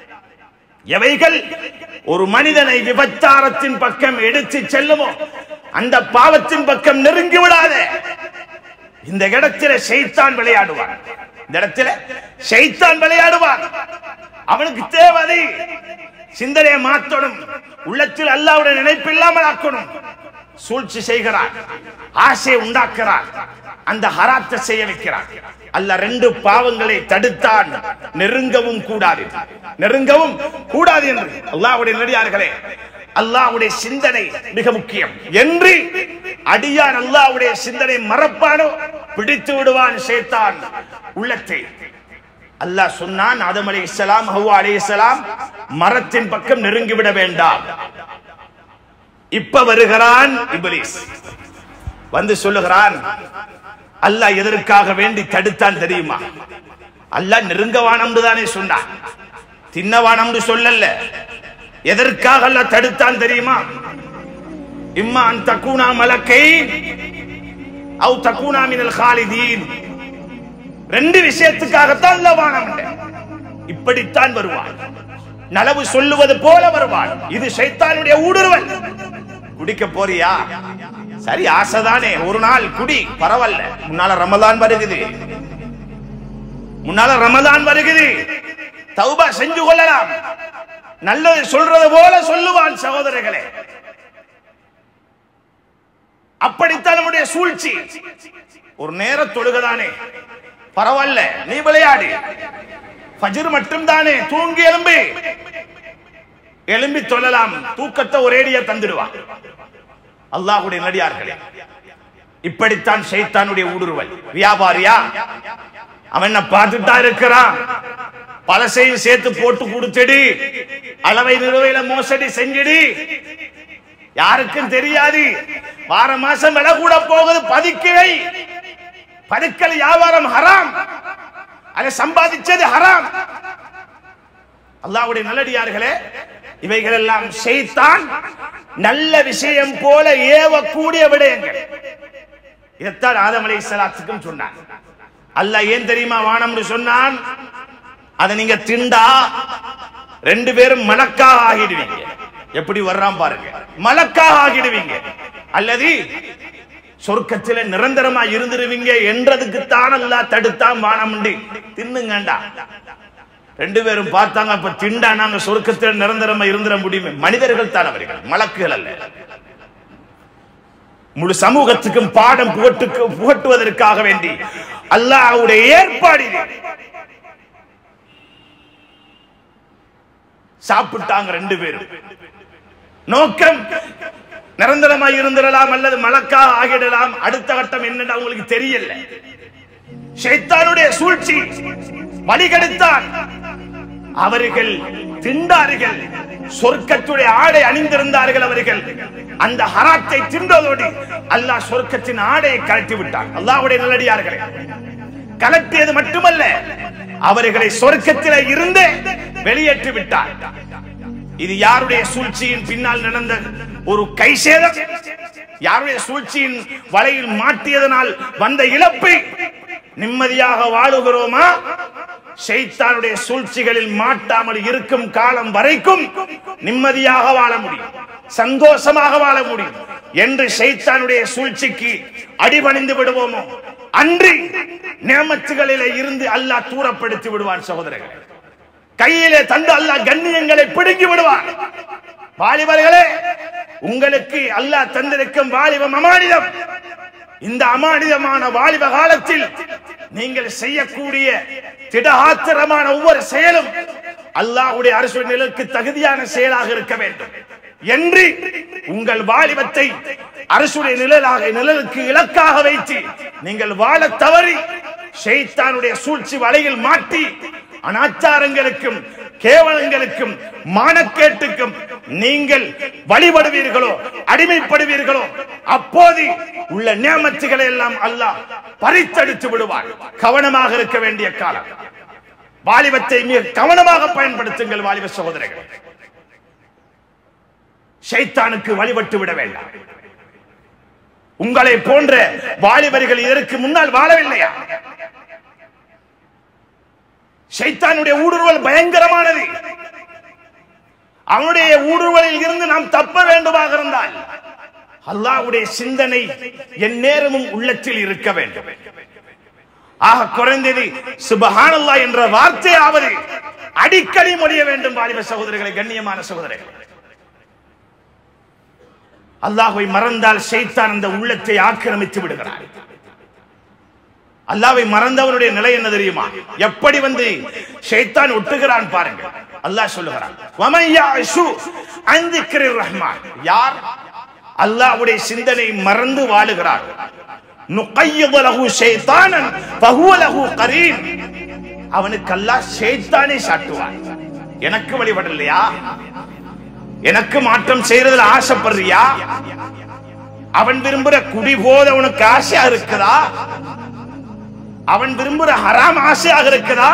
எவைகள் ஒரு மனிதனை விபச்சாரத்தின் பக்கம் எடுத்து செல்லுமோ அந்த பாவத்தின் பக்கம் நெருங்கி விடாதே இந்த இடத்துல ஷைத்தான் விளையாடுவான் இந்த இடத்துல ஷைத்தான் விளையாடுவான் அவனுக்கு தேவை சிந்தனையை மாற்றணும் உள்ளத்தில் அல்லாவுடைய நினைப்பு இல்லாமல் ஆக்கணும் சூழ்ச்சி செய்கிறான் ஆசை உண்டாக்குறான் அந்த ஹராத்தை செய்ய வைக்கிறான் அல்ல ரெண்டு பாவங்களை தடுத்தான் நெருங்கவும் கூடாது நெருங்கவும் கூடாது என்று அல்லாஹ்வுடைய நடிகார்களே அல்லாஹ்வுடைய சிந்தனை மிக முக்கியம் என்று அடியான் அல்லாஹ்வுடைய சிந்தனை மறப்பானோ பிடித்து விடுவான் சேத்தான் உள்ளத்தை அல்லாஹ் சொன்னான் ஆதம் அலைஹிஸ்ஸலாம் ஹவ்வா அலைஹிஸ்ஸலாம் மரத்தின் பக்கம் நெருங்கி விட வேண்டாம் இப்ப வருகிறான் இப்லீஸ் வந்து சொல்லுகிறான் அல்லாஹ் எதற்காக வேண்டி தடுத்தான் தெரியுமா அல்லாஹ் நெருங்கவானம்னு தானே சொன்னான் தின்னவானம்னு சொல்லல எதற்காக அல்லாஹ் தடுத்தான் தெரியுமா இம்மா அன் தக்கூனா மலக்கை அவு தக்கூனா மினல் காலிதீன் ரெண்டு விஷயத்துக்காகத்தான் அல்லாஹ் வானம் இப்படித்தான் வருவான் நலவு சொல்லுவது போல வருவான் இது சைத்தானுடைய ஊடுருவல் குடிக்க போறியா சரி ஆசைதானே ஒரு நாள் குடி பரவாயில்ல முன்னால ரமலான் வருகுது முன்னால ரமலான் வருகுது தௌபா செஞ்சு கொள்ளலாம் நல்லது சொல்றது போல சொல்லுவான் சகோதரர்களே அப்படித்தான் நம்முடைய சூழ்ச்சி ஒரு நேர தொழுகதானே பரவாயில்ல நீ விளையாடு ஃபஜ்ர் மட்டும் தானே தூங்கி எலும்பி எலும்பி சொல்லலாம் தூக்கத்தை ஒரேடியா தந்துடுவான் அல்லாஹ்வுடைய நடிகார்களே இப்படித்தான் ஷைத்தானுடைய ஊடுருவல் வியாபாரியா அவன் என்ன பார்த்துட்டா இருக்கிறான் பழசையும் சேர்த்து போட்டு கொடுத்துடு அளவை நிறுவையில மோசடி செஞ்சிடு யாருக்கும் தெரியாது வார மாசம் விலை கூட போகுது பதிக்கவை பதுக்கல் வியாபாரம் ஹராம் அதை சம்பாதிச்சது ஹராம் அல்லாஹ்வுடைய நல்லடியார்களே இவைகள் எல்லாம் ஷைத்தான் நல்ல விஷயம் போல ஏவக்கூடிய விடயங்கள் இதைத்தான் ஆதம் அலைஹிஸ்ஸலாத்துக்கும் சொன்னான் அல்லாஹ் ஏன் தெரியுமா வானம்னு சொன்னான் அதை நீங்க திண்டா ரெண்டு பேரும் மலக்காக ஆகிடுவீங்க எப்படி வர்றான் பாருங்க மலக்காக ஆகிடுவீங்க அல்லது சொர்க்கத்தில நிரந்தரமா இருந்துருவீங்க என்றதுக்கு தான் அல்லாஹ் தடுத்தான் வானம்ண்டு தின்னுங்கண்டா ரெண்டு பேரும் பார்த்தாங்க அப்ப திண்டா நாங்க சொர்க்கத்தில் நிரந்தரமா இருந்திட முடியுமே மனிதர்கள் தான் அவர்கள் மலக்குகள் அல்ல முழு சமூகத்துக்கும் பாடம் புகட்டுக்கு புகட்டுவதற்காக வேண்டி அல்லாஹ்வுடைய ஏற்பாடு இது. சாப்பிட்டாங்க ரெண்டு பேரும் நோக்கம் நிரந்தரமாய் இருந்திடலாம் அல்லது மலக்கா ஆகிடலாம் அடுத்த கட்டம் என்னன்னு அவங்களுக்கு தெரியல ஷைத்தானுடைய சூழ்ச்சி வழிகெடுத்தான் அவர்கள் திண்டார்கள் சொர்க்கத்துடைய ஆடை அணிந்திருந்தார்கள் அவர்கள் அந்த ஹராத்தை தின்றதோடு அல்லாஹ் சொர்க்கத்தின் ஆடையை கழட்டி விட்டான் அல்லாஹ்வுடைய நல்லடியார்களே கலட்டியது மட்டுமல்ல அவர்களை சொர்க்கத்திலே இருந்து வெளியேற்றி விட்டார் இது யாருடைய சூழ்ச்சியின் பின்னால் நடந்த ஒரு கை சேதம் யாருடைய சூழ்ச்சியின் வலையில் மாட்டியதனால் வந்த இழப்பை நிம்மதியாக வாழுகிறோமா ஷைத்தானுடைய சூழ்ச்சிகளில் மாட்டாமல் இருக்கும் காலம் வரைக்கும் நிம்மதியாக வாழ முடியும் சந்தோஷமாக வாழ முடியும் என்று ஷைத்தானுடைய சூழ்ச்சிக்கு அடிபணிந்து விடுவோமோ அன்றி நேமத்துகளிலே இருந்து அல்லாஹ் தூரப்படுத்தி விடுவான் சகோதரர்களே கையிலே தந்து அல்லாஹ் கண்ணியங்களை பிடுங்கி விடுவான் வாலிபர்களே உங்களுக்கு அல்லாஹ் தந்திருக்கும் வாலிபம் அமானிதம் இந்த அமானிதமான வாலிப காலத்தில் நீங்கள் செய்யக்கூடிய திடகாத்திரமான ஒவ்வொரு செயலும் அல்லாஹ்வுடைய அரசு நிலைக்கு தகுதியான செயலாக இருக்க வேண்டும் என்று உங்கள் வாலிபத்தை அரசுடைய நிழலாக நிழலுக்கு இலக்காக வைத்து நீங்கள் வாழ தவறி ஷைத்தானுடைய சூழ்ச்சி வலையில் மாட்டி அனாச்சாரங்களுக்கும் கேவலங்களுக்கும் மானக்கேட்டுக்கும் நீங்கள் வழிபடுவீர்களோ அடிமைப்படுவீர்களோ அப்போது உள்ள நியமத்துகளை எல்லாம் அல்லாஹ் பறித்தெடுத்து விடுவார் கவனமாக இருக்க வேண்டிய காலம் வாலிபத்தை மிக கவனமாக பயன்படுத்துங்கள் வாலிப சகோதரர்கள் ஷைத்தானுக்கு வழிபட்டு விட வேண்டாம் உங்களை போன்ற வாலிபர்கள் இதற்கு முன்னால் வாழவில்லையா ஷைத்தானுடைய ஊடுருவல் பயங்கரமானது அவனுடைய ஊடுருவலில் இருந்து நாம் தப்ப வேண்டுமாக இருந்தால் அல்லாஹ்வுடைய சிந்தனை என் நேரமும் உள்ளத்தில் இருக்க வேண்டும் ஆக குறைந்தது சுபஹானல்லா என்ற வார்த்தையாவது அடிக்கடி மொழிய வேண்டும் வாலிப சகோதரர்களை கண்ணியமான சகோதரர்கள் அல்லாஹ்வை மறந்தால் ஷைத்தான் அந்த உள்ளத்தை ஆக்கிரமித்து விடுகிறார் அல்லாவை மறந்தவனுடைய நிலை என்ன தெரியுமா எப்படி வந்து ஷைத்தான் ஒட்டுகிறான் பாருங்க அல்லாஹ் சொல்லுகிறான் வமன் யாஷு அன் திக்ரிர் ரஹ்மான் யார் அல்லாஹ்வுடைய சிந்தனை மறந்து வாழுகிறார் நுகையிது லஹு ஷைத்தானன் ஃபஹுவ லஹு கரீன் அவனுக்கு அல்லாஹ் ஷைத்தானை சாட்டுவான் எனக்கு வழிபடலையா எனக்கு மாற்றம் செய்யறதுல ஆசைப்படுறியா அவன் விரும்புற குடி போத உனக்கு ஆசையா இருக்குதா அவன் விரும்புற ஹராம் ஆசையாக இருக்குதா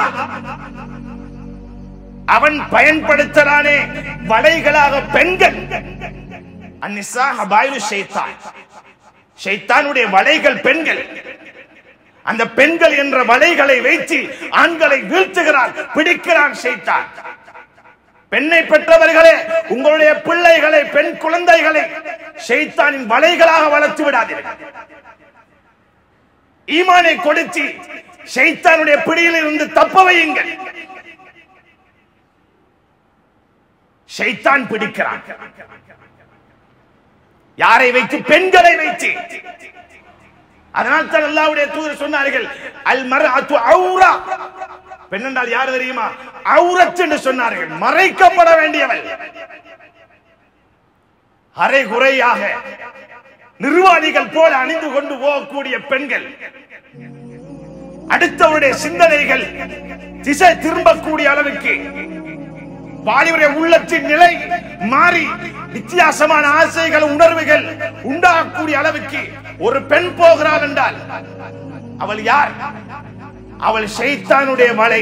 அவன் பயன்படுத்துறானே வலைகளாக பெண்கள் அந்நிசா ஹபாயிலு ஷைத்தான் ஷைத்தானுடைய வலைகள் பெண்கள் அந்த பெண்கள் என்ற வலைகளை வைத்து ஆண்களை வீழ்த்துகிறான் பிடிக்கிறான் ஷைத்தான் பெண்ணை பெற்றவர்களே உங்களுடைய பிள்ளைகளை பெண் குழந்தைகளை ஷைத்தானின் வலைகளாக வளர்த்து விடாதீர்கள் ஈமானை கொடுத்து ஷைத்தானுடைய பிடியில் இருந்து தப்ப வையுங்கள் ஷைத்தான் பிடிக்கிறான் யாரை வைத்து பெண்களை வைத்து அதனால் தான் அல்லாஹ்வுடைய தூதர் சொன்னார்கள் அல் மர்அத்து ஔரா பெண் என்றால் யார் தெரியுமா ஔரத் என்று சொன்னார்கள் மறைக்கப்பட வேண்டியவள் அரை குறையாக நிர்வாணிகள் போல அணிந்து கொண்டு போகக்கூடிய பெண்கள் அடுத்தவருடைய சிந்தனைகள் திசை திரும்பக்கூடிய அளவுக்கு வாலிபருடைய உள்ளத்தின் நிலை மாறி வித்தியாசமான ஆசைகள் உணர்வுகள் உண்டாகக்கூடிய அளவுக்கு ஒரு பெண் போகிறாள் என்றால் அவள் யார் அவள் ஷைத்தானுடைய வலை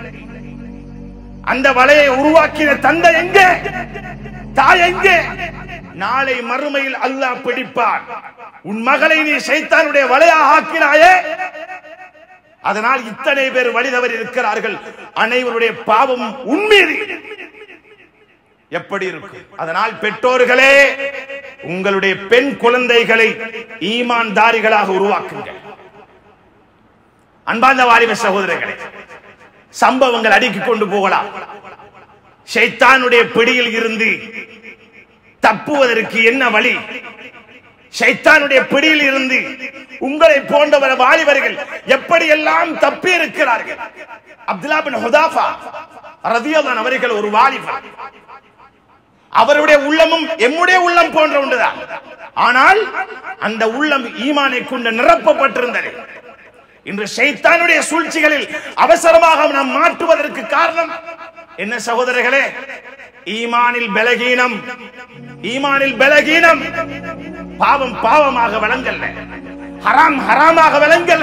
அந்த வலையை உருவாக்கின தந்தை எங்கே தாய் எங்கே நாளை மறுமையில் அல்லாஹ் பிடிப்பான் உன் மகளை நீ சைத்தானுடைய வலையாக ஆக்கினாயே அதனால் இத்தனை பேர் வழிதவர் இருக்கிறார்கள் அனைவருடைய பாவம் உண்மீது எப்படி இருக்கும் அதனால் பெற்றோர்களே உங்களுடைய பெண் குழந்தைகளை ஈமான்தாரிகளாக உருவாக்குங்கள் அன்பார்ந்த வாலிப சகோதரர்களே சம்பவங்கள் அடுக்கிக் கொண்டு போகலாம் ஷைத்தானுடைய பிடியில் இருந்து தப்புவதற்கு என்ன வழி ஷைத்தானுடைய பிடியில் இருந்து உங்களை போன்றவர் வாலிபர்கள் எப்படியெல்லாம் தப்பி இருக்கிறார்கள் அப்துல்லா பின் ஹுதாஃபா ரதியல்லான் அவர்கள் ஒரு வாலிபர் அவருடைய உள்ளமும் எம்முடைய உள்ளம் போன்ற ஒன்றுதான் ஆனால் அந்த உள்ளம் ஈமானை கொண்டு நிரப்பப்பட்டிருந்தது இன்று ஷைத்தானுடைய சூழ்ச்சிகளில் அவசரமாக நாம் மாற்றுவதற்கு காரணம் என்ன சகோதரர்களே ஈமானில் பலகீனம் ஈமானில் பலகீனம் பாவம் பாவமாக விளங்கல்ல ஹராம் ஹராமாக விளங்கல்ல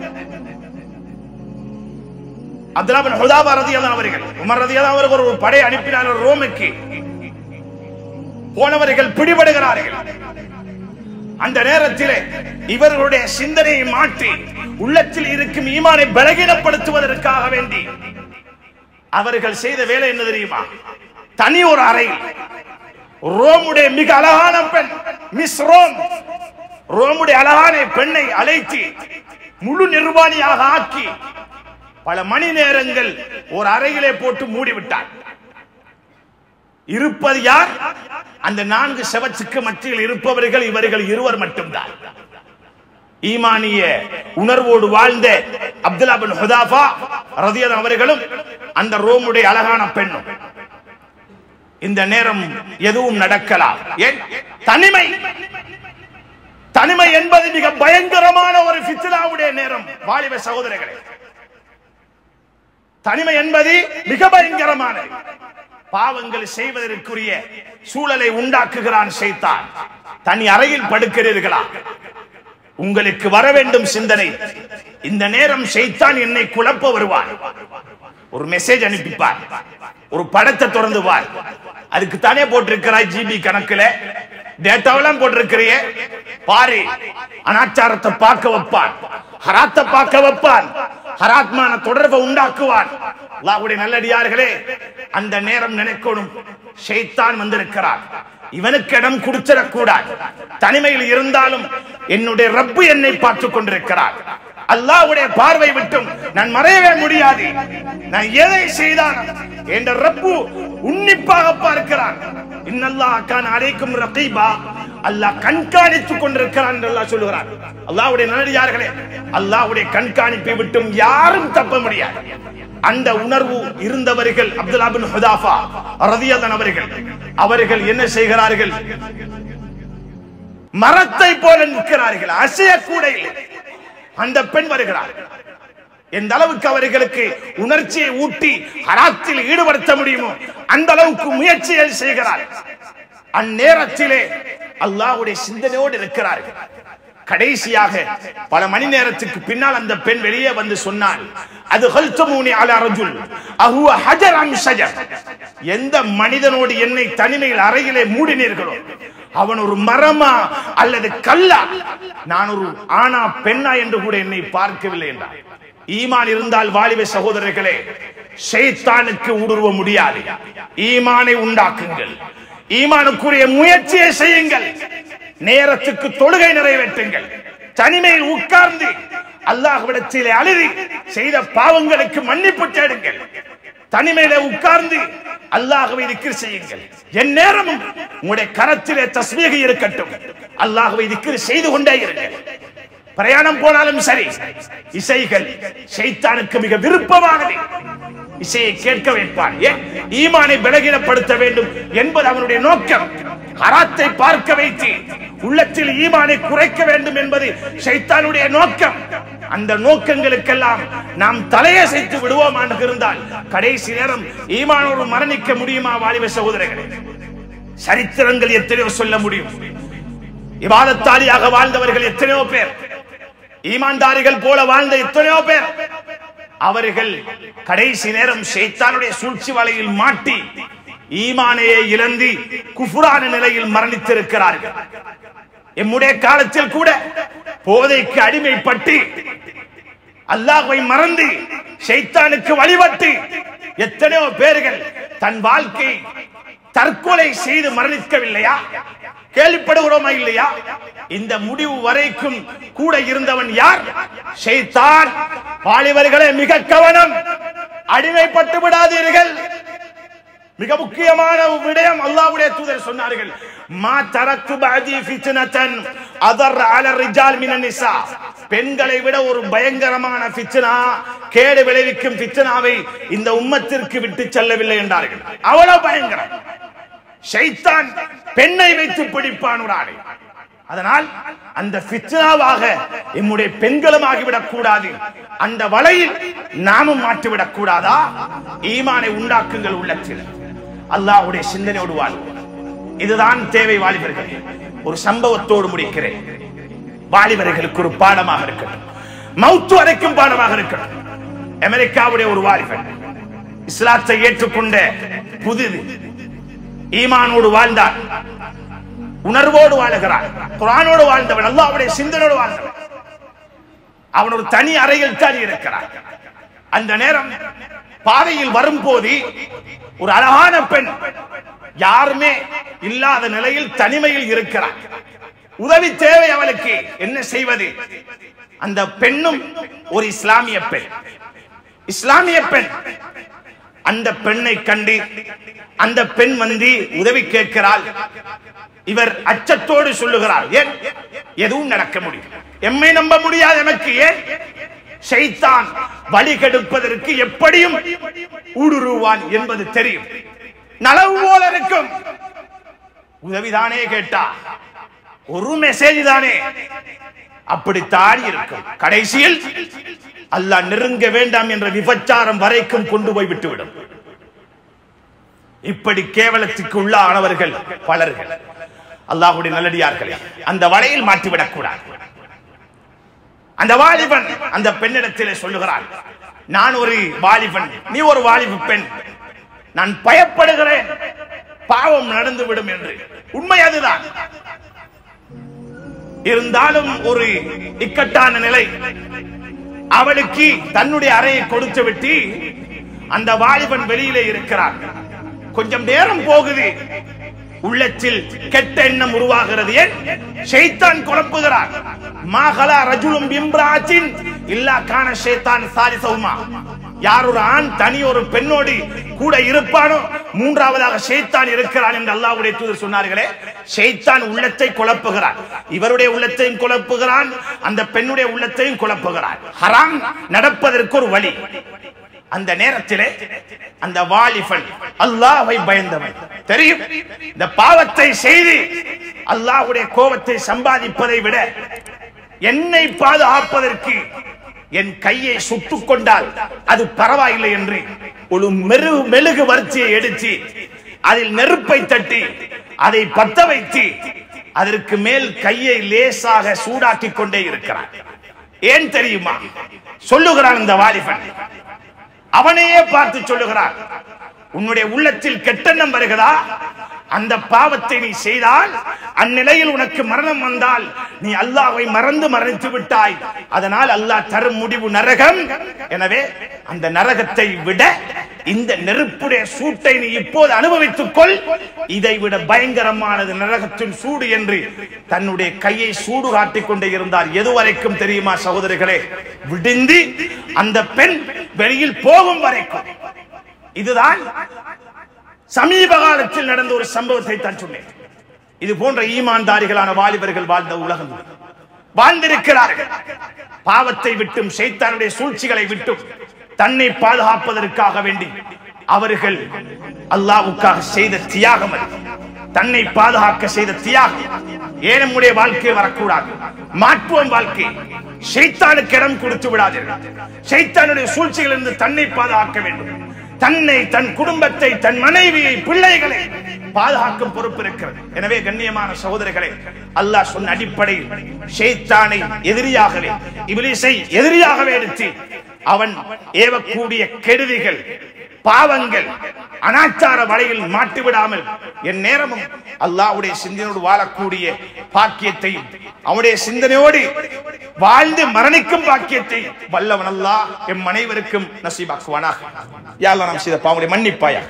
அப்துல்லா பின் ஹுதாபா ரதியல்லாஹு அவர்கள் உமர் ரதியல்லாஹு அவர்கள் ஒரு படை அனுப்பினார்கள் ரோமுக்கு போனவர்கள் பிடிபடுகிறார்கள் அந்த நேரத்திலே இவர்களுடைய சிந்தனையை மாற்றி உள்ளத்தில் இருக்கும் ஈமானை பலகீனப்படுத்துவதற்காக வேண்டி அவர்கள் செய்த வேலை என்ன தெரியுமா தனி ஒரு அறை ரோமுடைய மிக அழகான பெண் மிஸ் ரோம் ரோமுடைய அழகான பெண்ணை அழைத்து முழு நிர்வாணியாக ஆக்கி பல மணி நேரங்கள் ஒரு அறையிலே போட்டு மூடிவிட்டார் இருப்பது யார் அந்த நான்கு செவச்சுக்கு மத்தியில் இருப்பவர்கள் இவர்கள் இருவர் மட்டும்தான் ஈமானிய உணர்வோடு வாழ்ந்த அப்துல்லா பின் ஹுதாஃபா ரதியன் அவர்களும் அந்த ரோமுடைய அழகான பெண்ணும் இந்த நேரம் எதுவும் நடக்கலாம் ஏன் தனிமை தனிமை என்பது மிக பயங்கரமான ஒரு ஃபித்னாவுடைய நேரம் வாலிப சகோதரர்களே தனிமை என்பது மிக பயங்கரமானது பாவங்கள் செய்வதற்குரிய சூழலை உண்டாக்குகிறான் செய்தான் தனி அறையில் படுக்கிறீர்களா உங்களுக்கு வர வேண்டும் சிந்தனை இந்த நேரம் செய்தான் என்னை குழப்ப வருவார் ஒரு மெசேஜ் அனுப்பிப்பார் ஒரு படத்தை திறந்து பார் அதுக்கு தானே போட்டிருக்கிறாய் ஜிபி கணக்குல டேட்டாவெல்லாம் போட்டிருக்கிறியே பாரு அனாச்சாரத்தை பார்க்க வைப்பான் ஹராத்தை பார்க்க வைப்பான் ஹராத்மான தொடர்பை உண்டாக்குவான் அல்லாஹ்வுடைய நல்லடியார்களே அந்த நேரம் நினைக்கணும் ஷைத்தான் வந்திருக்கிறார் இவனுக்கு இடம் கொடுத்திடக் கூடாது தனிமையில் இருந்தாலும் என்னுடைய ரப்பு என்னை பார்த்துக் கொண்டிருக்கிறார் அல்லாஹ்வுடைய பார்வை விட்டும் நான் மறையவே முடியாது நான் எதை செய்தாலும் என்ற ரப்பு உன்னிப்பாக பார்க்கிறான் இன்னல்லாஹ் கான அலைக்கும் ரகீபா அல்லாஹ் கண்காணித்துக் கொண்டிருக்கிறான் என்று அல்லாஹ் சொல்லுகிறான் அல்லாஹ்வுடைய நல்லடியார்களே அல்லாஹ்வுடைய கண்காணிப்பை விட்டும் யாரும் தப்ப முடியாது அந்த உணர்வு இருந்தவர்கள் அப்துல்லா பின் ஹுதாஃபா ரதியதன் அவர்கள் அவர்கள் என்ன செய்கிறார்கள் மரத்தை போல நிற்கிறார்கள் அசையக்கூட இல்லை அந்த பெண் வருகிறார் எந்த அளவுக்கு அவர்களுக்கு உணர்ச்சியை ஊட்டி ஹராத்தில் ஈடுபடுத்த முடியுமோ அந்த அளவுக்கு முயற்சியை செய்கிறார் அந்நேரத்திலே அல்லாஹ்வுடைய சிந்தனையோடு இருக்கிறார்கள் கடைசியாக பல மணி நேரத்துக்கு பின்னால் அந்த பெண் வெளியே வந்து சொன்னாள் அது ஹல்தமூனி அலா ரஜுல் அஹுவ ஹஜர் அம் ஷஜர் எந்த மனிதனோடு என்னை தனிமையில் அறையிலே மூடினீர்களோ அவன் ஒரு மரமா அல்லது கல்லா நான் ஒரு ஆனா பெண்ணா என்று கூட என்னை பார்க்கவில்லை என்றார் ஈமான் இருந்தால் வாலிப சகோதரர்களே ஷைத்தானுக்கு ஊடுருவ முடியாது ஈமானை உண்டாக்குங்கள் ஈமானுக்குரிய முயற்சியை செய்யுங்கள் நேரத்துக்கு தொழுகை நிறைவேற்றுங்கள் தனிமையில் உட்கார்ந்து அல்லாஹ்விடத்திலே அழுதி செய்த பாவங்களுக்கு மன்னிப்பு தேடுங்கள் தனிமையில உட்கார்ந்து அல்லாஹ்வை திக்ர் செய்யுங்கள் என் நேரமும் உங்களுடைய கரத்திலே தஸ்மீக இருக்கட்டும் அல்லாஹ்வை திக்ர் செய்து கொண்டே இருங்கள் பிரயாணம் போனாலும் சரி இசைகள் ஷைத்தானுக்கு மிக விருப்பமானது இசையை கேட்க வைப்பான் ஏன் ஈமானை பலகீனப்படுத்த வேண்டும் என்பது அவனுடைய நோக்கம் ஹராத்தை பார்க்க வைத்து உள்ளத்தில் ஈமானை குறைக்க வேண்டும் என்பது ஷைத்தானுடைய நோக்கம் அந்த நோக்கங்களுக்கெல்லாம் நாம் தலையசைத்து விடுவோம் என்று இருந்தால் கடைசி நேரம் ஈமானோடு மரணிக்க முடியுமா வாலிப சகோதரர்களே சரித்திரங்கள் எத்தனையோ சொல்ல முடியும் இவாதத்தாலியாக வாழ்ந்தவர்கள் எத்தனையோ பேர் ஈமான்தாரிகள் போல வாழ்ந்த எத்தனையோ பேர் அவர்கள் கடைசி நேரம் ஷைத்தானுடைய சூழ்ச்சி வலையில் மாட்டி ஈமானையே இழந்து குஃபுரான நிலையில் மரணித்திருக்கிறார்கள் எம்முடைய காலத்தில் கூட போதைக்கு அடிமைப்பட்டு அல்லாஹ்வை மறந்து ஷைத்தானுக்கு வழிபட்டு எத்தனையோ பேர்கள் தன் வாழ்க்கை தற்கொலை செய்து மரணிக்கவில்லையா கேள்விப்படுகிறோமா இல்லையா இந்த முடிவு வரைக்கும் கூட இருந்தவன் யார் ஷைத்தான் வாலிபர்களே மிக கவனம் அடிமைப்பட்டு விடாதீர்கள் மிக முக்கியமான ஒரு விடயம் அல்லாஹ்வுடைய தூதர் சொன்னார்கள் மா தரக்கு பாதி ஃபித்னதன் அதர் அல ரிஜால் மினன் நிசா பெண்களை விட ஒரு பயங்கரமான ஃபித்னா கேடு விளைவிக்கும் ஃபித்னாவை இந்த உம்மத்திற்கு விட்டு செல்லவில்லை என்றார்கள் அவ்வளவு பயங்கரம் ஷைத்தான் பெண்ணை வைத்து பிடிப்பான் ஒரு ஆளை அதனால் அந்த ஃபித்னாவாக எம்முடைய பெண்களும் ஆகிவிடக் கூடாது அந்த வலையில் நாமும் மாற்றிவிடக் கூடாதா ஈமானை உண்டாக்குங்கள் உள்ளத்தில் அல்லாஹ்வுடைய சிந்தனையோடு வாழ்வோம் இதுதான் தேவை வாலிபர்கள் ஒரு சம்பவத்தோடு முடிக்கிறேன் வாலிபர்களுக்கு ஒரு பாடமாக இருக்கட்டும் மௌத்து வரைக்கும் பாடமாக இருக்கட்டும் அமெரிக்காவுடைய ஒரு வாலிபன் இஸ்லாத்தை ஏற்றுக்கொண்ட புதிது ஈமானோடு வாழ்ந்தார் உணர்வோடு வாழுகிறான் குரானோடு வாழ்ந்தவன் அல்லாஹ்வுடைய சிந்தனோடு வாழ்ந்தவன் அவன் ஒரு தனி அறையில் தான் இருக்கிறான் அந்த நேரம் பாதையில் வரும்போது ஒரு அழகான பெண் யாருமே இல்லாத நிலையில் தனிமையில் இருக்கிறார் உதவி தேவை அவளுக்கு என்ன செய்வது அந்த பெண்ணும் ஒரு இஸ்லாமிய பெண் இஸ்லாமிய பெண் அந்த பெண்ணை கண்டு அந்த பெண் வந்து உதவி கேட்கிறாள் இவர் அச்சத்தோடு சொல்லுகிறார் ஏன் எதுவும் நடக்க முடியும் எம்மை நம்ப முடியாது எனக்கு ஏன் ஷைத்தான் வழி கெடுப்பதற்கு எப்படியும் ஊடுருவான் என்பது தெரியும் நலவு போல இருக்கும் உதவிதானே கேட்டா ஒரு மெசேஜ் தானே அப்படித்தான் இருக்கும் கடைசியில் அல்லாஹ் நெருங்க வேண்டாம் என்ற விபச்சாரம் வரைக்கும் கொண்டு போய் விட்டுவிடும் இப்படி கேவலத்துக்கு உள்ளானவர்கள் பலர்கள் அல்லாஹ்வுடைய நல்லடியார்களே அந்த வலையில் மாட்டிவிடக் கூடாது அந்த வாலிபன் அந்த பெண்ணிடத்திலே சொல்லுகிறான் நான் ஒரு வாலிபன் நீ ஒரு வாலிப பெண் நான் பயப்படுகிறேன் பாவம் நடந்துவிடும் என்று உண்மை அதுதான் இருந்தாலும் ஒரு இக்கட்டான நிலை அவளுக்கு தன்னுடைய அறையை கொடுத்து விட்டு அந்த வாலிபன் வெளியிலே இருக்கிறார் கொஞ்சம் நேரம் போகுது உள்ளத்தில் கெட்ட எண்ணம் உருவாகிறது ஏன் ஷைத்தான் குழப்புகிறார் மாகலா ரஜுலும் பிம்ராஜின் இல்லா கான ஷைத்தான் சாரிசவுமா யார் ஒரு ஆண் தனி ஒரு பெண்ணோடு கூட இருப்பானோ மூன்றாவதாக ஷைத்தான் இருக்கிறான் என்று அல்லாஹ்வுடைய தூதர் சொன்னார்களே ஷைத்தான் உள்ளத்தை குழப்புகிறான் இவருடைய உள்ளத்தையும் குழப்புகிறான் அந்த பெண்ணுடைய உள்ளத்தையும் குழப்புகிறான் ஹராம் நடப்பதற்கு ஒரு வழி அந்த நேரத்திலே அந்த வாலிபன் அல்லாஹ்வை பயந்தவன் தெரியும் இந்த பாவத்தை செய்து அல்லாஹ்வுடைய கோபத்தை சம்பாதிப்பதை விட என்னை பாதுகாப்பதற்கு என் கையை சுட்டுக் கொண்டால் அது பரவாயில்லை என்று ஒரு மெருகு மெழுகு வரிசையை எடுத்து அதில் நெருப்பை தட்டி அதை பத்த வைத்து அதற்கு மேல் கையை லேசாக சூடாக்கி கொண்டே இருக்கிறான் ஏன் தெரியுமா சொல்லுகிறான் இந்த வாலிபன் அவனையே பார்த்து சொல்லுகிறார் உன்னுடைய உள்ளத்தில் கெட்டெண்ணம் வருகிறதா அந்த பாவத்தை நீ செய்தால் அந்நிலையில் உனக்கு மரணம் வந்தால் நீ அல்லாஹ்வை மறந்து மரணித்து விட்டாய் அதனால் அல்லாஹ் தரும் முடிவு நரகம் எனவே அந்த நரகத்தை விட இந்த நெருப்புடைய சூட்டை நீ இப்போது அனுபவித்துக் கொள் இதை விட பயங்கரமானது நரகத்தின் சூடு என்று தன்னுடைய கையை சூடு காட்டிக் கொண்டே இருந்தார் எதுவரைக்கும் தெரியுமா சகோதரிகளே விடிந்து அந்த பெண் வெளியில் போகும் வரைக்கும் இதுதான் சமீப காலத்தில் நடந்த ஒரு சம்பவத்தை தான் சொன்னேன் இது போன்ற ஈமான்தாரிகளான வாலிபர்கள் வாழ்ந்த உலகம் இது. வாழ்ந்திருக்கிறார்கள் பாவத்தை விட்டும் ஷைத்தானுடைய சூழ்ச்சிகளை விட்டும் தன்னை பாதுகாப்பதற்காக வேண்டி அவர்கள் அல்லாவுக்காக செய்த தியாகம் அது தன்னை பாதுகாக்க செய்த தியாகம் ஏன் நம்முடைய வாழ்க்கை வரக்கூடாது மாற்றுவோம் வாழ்க்கை ஷைத்தானுக்கு இடம் கொடுத்து விடாதீர்கள் ஷைத்தானுடைய சூழ்ச்சிகளிலிருந்து தன்னை பாதுகாக்க வேண்டும் தன்னை தன் குடும்பத்தை தன் மனைவியை பிள்ளைகளை பாதுகாக்கும் பொறுப்பு இருக்கிறது எனவே கண்ணியமான சகோதரர்களே அல்லாஹ் சொன்ன அடிப்படையில் ஷைத்தானை எதிரியாகவே இபிலிசை எதிரியாகவே எடுத்து அவன் ஏவக்கூடிய கெடுதிகள் பாவங்கள் அனாச்சார வலையில் மாட்டி விடாமல் என் நேரமும் அல்லாஹ்வுடைய சிந்தனையோடு வாழக்கூடிய பாக்கியத்தையும் அவனுடைய சிந்தனையோடு வாழ்ந்து மரணிக்கும் பாக்கியத்தை வல்லவன் அல்லாஹ் எம் அனைவருக்கும் நசீபாக்குவானாக யா அல்லாஹ் நாம் செய்த பாவங்களை மன்னிப்பாயா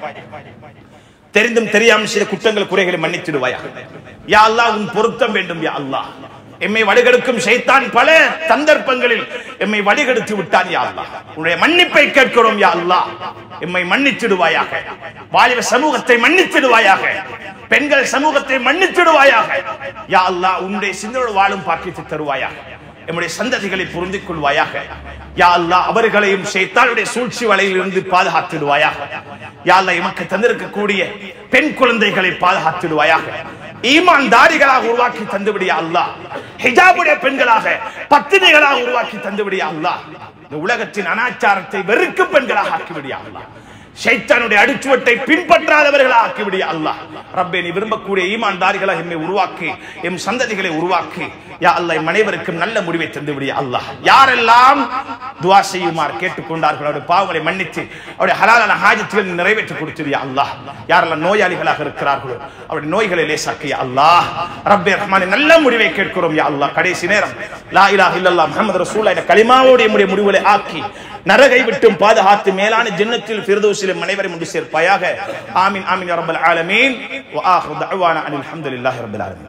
தெரிந்தும் தெரியாமல் செய்த குற்றங்கள் குறைகளை மன்னித்திடுவாயா யா அல்லாஹ் உன் பொருத்தம் வேண்டும் யா அல்லாஹ் எம்மை வழிகெடுக்கும் ஷைத்தான் பல சந்தர்ப்பங்களில் எம்மை வழிகெடுத்து விட்டான் யா அல்லாஹ் உன்னுடைய மன்னிப்பை கேட்கிறோம் யா அல்லாஹ் எம்மை மன்னித்திடுவாயாக வாலிப சமூகத்தை மன்னித்திடுவாயாக பெண்கள் சமூகத்தை மன்னித்திடுவாயாக யா அல்லாஹ் உன்னுடைய சிந்தனோடு வாழும் பாக்கியத்தை தருவாயாக எம்முடைய சந்ததிகளை புரிந்து கொள்வாயாக யா அல்லாஹ் அவர்களையும் ஷைத்தானுடைய சூழ்ச்சி வலையில் இருந்து பாதுகாத்திடுவாயாக யா அல்லாஹ் எமக்கு தந்திருக்கக்கூடிய பெண் குழந்தைகளை பாதுகாத்திடுவாயாக ஈமான் தாரிகளாக உருவாக்கி தந்துவிடியா அல்லாஹ் ஹிஜாபுடைய பெண்களாக பத்தினிகளாக உருவாக்கி தந்துவிடியா அல்லாஹ் இந்த உலகத்தின் அனாச்சாரத்தை வெறுக்கும் பெண்களாக ஆக்கிவிடியா அல்லாஹ் ஷைத்தானுடைய அடிச்சுவட்டை பின்பற்றாதவர்களாக ஆக்கிவிடியா அல்லாஹ் ரப்பே நீ விரும்பக்கூடிய ஈமான்தாரிகளாக எம்மை உருவாக்கி எம் சந்ததிகளை உருவாக்கி யா அல்லாஹ் எம் அனைவருக்கும் நல்ல முடிவை தந்து விடியா அல்லாஹ் யாரெல்லாம் துவா செய்யுமாறு கேட்டுக்கொண்டார்கள் அவருடைய பாவங்களை மன்னித்து அவருடைய ஹலாலான ஹாஜத்துகள் நிறைவேற்றி கொடுத்தியா அல்லாஹ் யாரெல்லாம் நோயாளிகளாக இருக்கிறார்களோ அவருடைய நோய்களை லேசாக்கிய அல்லாஹ் ரப்பே ரஹ்மானே நல்ல முடிவை கேட்கிறோம் யா அல்லாஹ் கடைசி நேரம் லா இலாஹ இல்லல்லாஹ் முஹம்மது ரசூலுல்லாஹ் என்ற கலிமாவோடு நம்முடைய முடிவுகளை ஆக்கி நரகை விட்டும் பாதுகாத்து மேலான ஜன்னத்தில் ஃபிர்தௌஸில் அனைவரும் முண்டு சேர்ப்பாயாக ஆமீன் ஆமீன் யா ரப்பல் ஆலமீன் வ ஆஹிரு தஅவானா அனில் ஹம்துலில்லாஹி ரப்பில் ஆலமீன்